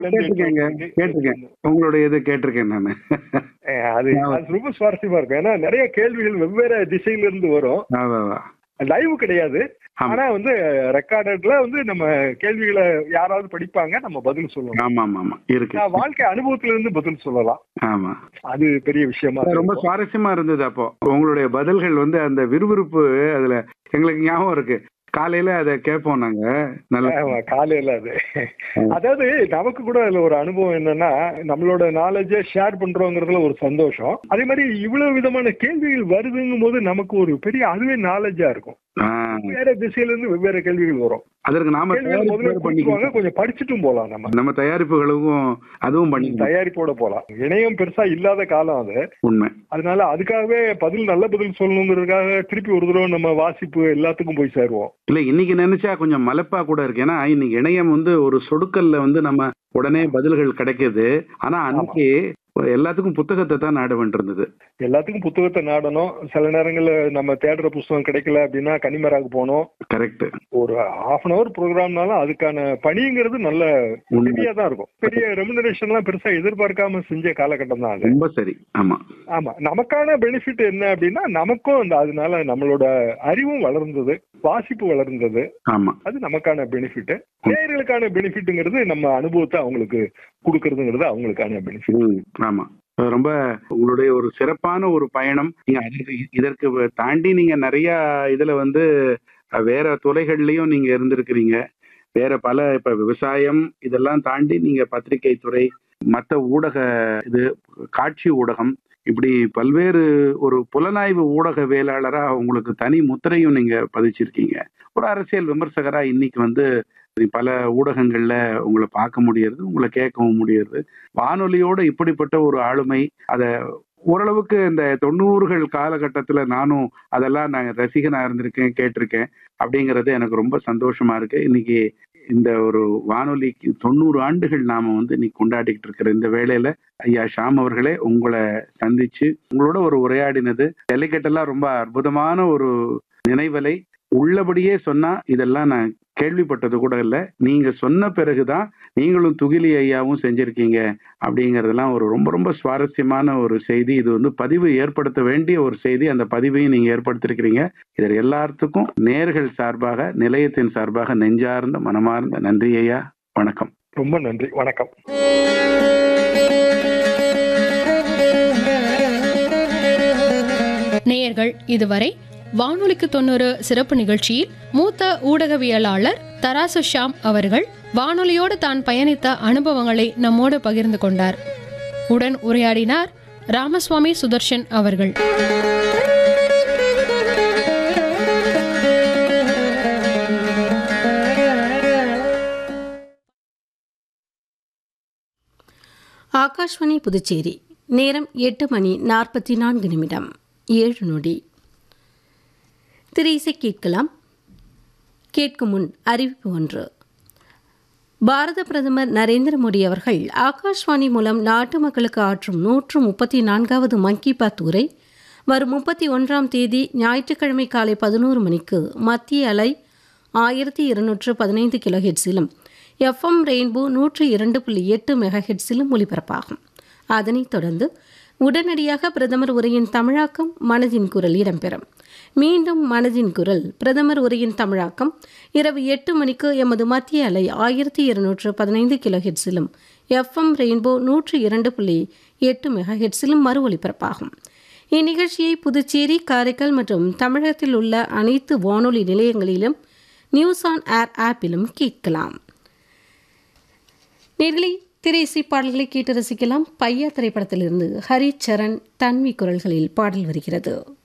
கேட்டிருக்கேங்க கேட்டிருக்கேன் உங்களுடைய இது கேட்டிருக்கேன் நானு அஹ் அது அது ரொம்ப சுவாரஸ்யமா இருக்கும் ஏன்னா நிறைய கேள்விகள் வெவ்வேறு திசையில இருந்து வரும் அதான், அதான். லைவ் கிடையாது ஆமா. ஆனா வந்து ரெக்கார்டட்ல வந்து நம்ம கேள்விகளை யாராவது படிப்பாங்க நம்ம பதில் சொல்லலாம் ஆமா ஆமா ஆமா இருக்கு நான் வாழ்க்கை அனுபவத்துல இருந்து பதில் சொல்லலாம் ஆமா அது பெரிய விஷயமா அது ரொம்ப இருக்கும். சுவாரஸ்யமா இருந்தது அப்போ உங்களுடைய பதில்கள் வந்து அந்த விறுவிறுப்பு அதுல எங்களுக்கு ஞாபகம் இருக்கு காலையில அதை கேட்போம் நாங்க நல்ல ஆமா, காலையில அது அதாவது நமக்கு கூட அதுல ஒரு அனுபவம் என்னன்னா நம்மளோட நாலேஜ ஷேர் பண்றோங்கிறதுல ஒரு சந்தோஷம் அதே மாதிரி இவ்வளவு விதமான கேள்விகள் வருதுங்கும் போது நமக்கு ஒரு பெரிய அதுவே நாலேஜா இருக்கும் ஆ, வேற திசையில இருந்து வெவ்வேறு கேள்விகள் வரும் அதற்கு நாம கேள்விகள் முதல்ல தயாரிப்பு கொடுத்துருவாங்க பண்ணிக்கலாம் கொஞ்சம் படிச்சுட்டும் போலாம் நம்ம நம்ம தயாரிப்புகளுக்கும் அதுவும் பண்ணிக்கலாம் தயாரிப்போட போலாம் இணையம் பெருசா இல்லாத காலம் அது உண்மை அதனால அதுக்காகவே பதில் நல்ல பதில் சொல்லணுங்கிறதுக்காக திருப்பி ஒரு தடவை நம்ம வாசிப்பு எல்லாத்துக்கும் போய் சேருவோம் இல்ல இன்னைக்கு நினைச்சா கொஞ்சம் மலைப்பா கூட இருக்கு ஏன்னா இன்னைக்கு இணையம் வந்து ஒரு சொடுக்கல்ல வந்து நம்ம உடனே பதில்கள் கிடைக்குது ஆனா அன்னைக்கு எல்லாத்துக்கும் புத்தகத்தை தான் நாட வேண்டியிருந்தது எல்லாத்துக்கும் புத்தகத்தை நாடணும் சில நேரங்கள்ல நம்ம தேடுற புஸ்தகம் கிடைக்கல அப்படின்னா கனிமராக போனோம் கரெக்ட் ஒரு ஹாஃப் அன் அவர் ப்ரோக்ராம்னாலும் அதுக்கான பணிங்கிறது நல்ல உதவியா தான் இருக்கும் பெரிய ரெமுனரேஷன்லாம் பெருசா எதிர்பார்க்காம செஞ்ச காலகட்டம் தான் அது ரொம்ப சரி ஆமா ஆமா நமக்கான பெனிஃபிட் என்ன அப்படின்னா நமக்கும் அந்த அதனால நம்மளோட அறிவும் வளர்ந்தது வாசிப்பு வளர்ந்தது ஆமா அது நமக்கான பெனிஃபிட் நேயர்களுக்கான பெனிஃபிட்ங்கிறது நம்ம அனுபவத்தை அவங்களுக்கு கொடுக்கறதுங்கிறது அவங்களுக்கான பெனிஃபிட் ம், ஆமா ரொம்ப உங்களுடைய ஒரு சிறப்பான ஒரு பயணம் நீங்க அதற்கு இதற்கு தாண்டி நீங்க நிறைய இதுல வந்து அஹ், வேற துறைகள்லயும் நீங்க இருந்திருக்கிறீங்க வேற பல இப்ப விவசாயம் இதெல்லாம் தாண்டி நீங்க பத்திரிகை துறை மற்ற ஊடக இது காட்சி ஊடகம் இப்படி பல்வேறு ஒரு புலனாய்வு ஊடகவியலாளரா உங்களுக்கு தனி முத்திரையும் நீங்க பதிச்சிருக்கீங்க ஒரு அரசியல் விமர்சகரா இன்னைக்கு வந்து பல ஊடகங்கள்ல உங்களை பார்க்க முடியறது உங்களை கேட்கவும் முடியறது வானொலியோட இப்படிப்பட்ட ஒரு ஆளுமை அத ஓரளவுக்கு இந்த தொண்ணூறுகள் காலகட்டத்துல நானும் அதெல்லாம் நான் ரசிகனா இருந்திருக்கேன் கேட்டிருக்கேன் அப்படிங்கிறது எனக்கு ரொம்ப சந்தோஷமா இருக்கு இன்னைக்கு இந்த ஒரு வானொலிக்கு தொண்ணூறு ஆண்டுகள் நாம வந்து இன்னைக்கு கொண்டாடிக்கிட்டு இருக்கிற இந்த வேளையில ஐயா ஷாம் அவர்களே உங்களை சந்திச்சு உங்களோட ஒரு உரையாடினது ஜல்லிக்கட்டெல்லாம் ரொம்ப அற்புதமான ஒரு நினைவலை உள்ளபடியே சொன்னா இதெல்லாம் நான் கேள்விப்பட்டது கூட இல்லை நீங்க சொன்ன பிறகுதான் நீங்களும் துகிலி ஐயாவும் செஞ்சிருக்கீங்க அப்படிங்கறதெல்லாம் ஒரு ரொம்ப ரொம்ப சுவாரஸ்யமான ஒரு செய்தி இது வந்து பதிவு ஏற்படுத்த வேண்டிய ஒரு செய்தி அந்த பதிவையும் நீங்க ஏற்படுத்திருக்கிறீங்க இதில் எல்லாத்துக்கும் நேர்கள் சார்பாக நிலையத்தின் சார்பாக நெஞ்சார்ந்த மனமார்ந்த நன்றி ஐயா வணக்கம் ரொம்ப நன்றி வணக்கம் நேயர்கள் இதுவரை வானொலிக்கு தொண்ணூறு சிறப்பு நிகழ்ச்சியில் மூத்த ஊடகவியலாளர் தராசு ஷாம் அவர்கள் வானொலியோடு தான் பயணித்த அனுபவங்களை நம்மோடு பகிர்ந்து கொண்டார் உடன் உரையாடினார் ராமசுவாமி சுதர்ஷன் அவர்கள் ஆகாஷ்வாணி புதுச்சேரி நேரம் எட்டு மணி நாற்பத்தி நான்கு நிமிடம் ஏழு நொடி திரு இசை கேட்கலாம் கேட்கும் முன் அறிவிப்பு ஒன்று பாரத பிரதமர் நரேந்திர மோடி அவர்கள் ஆகாஷ்வாணி மூலம் நாட்டு மக்களுக்கு ஆற்றும் நூற்று முப்பத்தி நான்காவது மன் கி பாத் உரை வரும் முப்பத்தி ஒன்றாம் தேதி ஞாயிற்றுக்கிழமை காலை பதினோரு மணிக்கு மத்திய அலை ஆயிரத்தி இருநூற்று பதினைந்து கிலோ ஹெட்ஸிலும் எஃப்எம் ரெயின்போ நூற்று இரண்டு புள்ளி எட்டு மெகா ஹெட்ஸிலும் ஒலிபரப்பாகும் அதனைத் தொடர்ந்து உடனடியாக பிரதமர் உரையின் தமிழாக்கம் மனதின் குரல் இடம்பெறும் மீண்டும் மனதின் குரல் பிரதமர் உரையின் தமிழாக்கம் இரவு எட்டு மணிக்கு எமது மத்திய அலை ஆயிரத்தி இருநூற்று பதினைந்து கிலோ ஹெட்ஸிலும் எஃப்எம் ரெயின்போ நூற்று இரண்டு புள்ளி எட்டு மெகா ஹெட்ஸிலும் மறு ஒலிபரப்பாகும் இந்நிகழ்ச்சியை புதுச்சேரி காரைக்கால் மற்றும் தமிழகத்தில் உள்ள அனைத்து வானொலி நிலையங்களிலும் நியூஸ் ஆன் ஏர் ஆப்பிலும் கேட்கலாம் நேர்களை திரை இசை பாடல்களை கேட்டு ரசிக்கலாம் பையா திரைப்படத்திலிருந்து ஹரிச்சரண் தன்வி குரல்களில் பாடல் வருகிறது